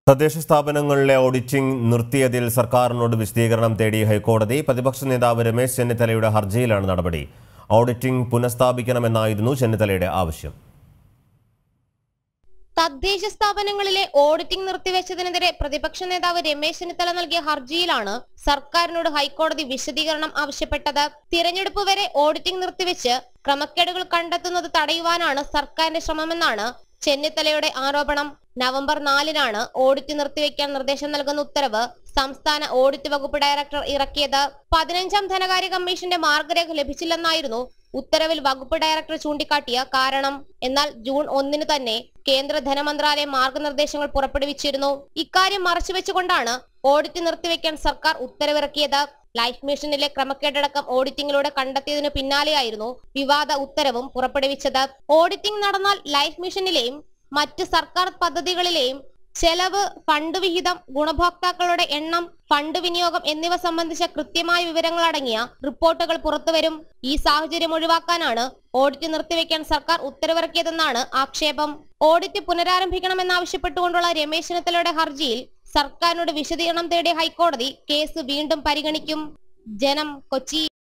തദ്ദേശ സ്ഥാപനങ്ങളിലെ ഓഡിറ്റിംഗ് നിർത്തിയതിൽ സർക്കാരിനോട് വിശദീകരണം തേടി ഹൈക്കോടതി പ്രതിപക്ഷ നേതാവ് രമേശ് ചെന്നിത്തലയുടെ ഹർജിയിലാണ് നടപടി ഓഡിറ്റിംഗ് പുനഃസ്ഥാപിക്കണമെന്നായിരുന്നു ചെന്നിത്തലയുടെ ആവശ്യം തദ്ദേശ സ്ഥാപനങ്ങളിലെ ഓഡിറ്റിംഗ് നിർത്തിവെച്ചതിനെതിരെ പ്രതിപക്ഷ നേതാവ് രമേശ് ചെന്നിത്തല നൽകിയ ഹർജിയിലാണ് സർക്കാരിനോട് ഹൈക്കോടതി വിശദീകരണം ആവശ്യപ്പെട്ടത് തിരഞ്ഞെടുപ്പ് വരെ ഓഡിറ്റിംഗ് നിർത്തിവെച്ച് ക്രമക്കേടുകൾ കണ്ടെത്തുന്നത് തടയുവാനാണ് സർക്കാരിന്റെ ശ്രമമെന്നാണ് ചെന്നിത്തലയുടെ ആരോപണം നവംബർ നാലിനാണ് ഓഡിറ്റ് നിർത്തിവെക്കാൻ നിർദ്ദേശം നൽകുന്ന ഉത്തരവ് സംസ്ഥാന ഓഡിറ്റ് വകുപ്പ് ഡയറക്ടർ ഇറക്കിയത് പതിനഞ്ചാം ധനകാര്യ കമ്മീഷന്റെ മാർഗരേഖ ലഭിച്ചില്ലെന്നായിരുന്നു ഉത്തരവിൽ വകുപ്പ് ഡയറക്ടർ ചൂണ്ടിക്കാട്ടിയ കാരണം എന്നാൽ ജൂൺ ഒന്നിന് തന്നെ കേന്ദ്ര ധനമന്ത്രാലയം മാർഗനിർദ്ദേശങ്ങൾ പുറപ്പെടുവിച്ചിരുന്നു ഇക്കാര്യം മറച്ചുവെച്ചുകൊണ്ടാണ് ഓഡിറ്റ് നിർത്തിവെക്കാൻ സർക്കാർ ഉത്തരവിറക്കിയത് ലൈഫ് മിഷനിലെ ക്രമക്കേടടക്കം ഓഡിറ്റിംഗിലൂടെ കണ്ടെത്തിയതിനു പിന്നാലെയായിരുന്നു വിവാദ ഉത്തരവും പുറപ്പെടുവിച്ചത് ഓഡിറ്റിംഗ് നടന്നാൽ ലൈഫ് മിഷനിലെയും മറ്റ് സർക്കാർ പദ്ധതികളിലെയും ചെലവ് ഫണ്ട് വിഹിതം ഗുണഭോക്താക്കളുടെ എണ്ണം ഫണ്ട് വിനിയോഗം എന്നിവ സംബന്ധിച്ച കൃത്യമായ വിവരങ്ങൾ അടങ്ങിയ റിപ്പോർട്ടുകൾ പുറത്തുവരും ഈ സാഹചര്യം ഒഴിവാക്കാനാണ് ഓഡിറ്റ് നിർത്തിവെക്കാൻ സർക്കാർ ഉത്തരവിറക്കിയതെന്നാണ് ആക്ഷേപം ഓഡിറ്റ് പുനരാരംഭിക്കണമെന്നാവശ്യപ്പെട്ടുകൊണ്ടുള്ള രമേശ് ചെന്നിത്തലയുടെ ഹർജിയിൽ സർക്കാരിനോട് വിശദീകരണം തേടിയ ഹൈക്കോടതി കേസ് വീണ്ടും പരിഗണിക്കും ജനം കൊച്ചി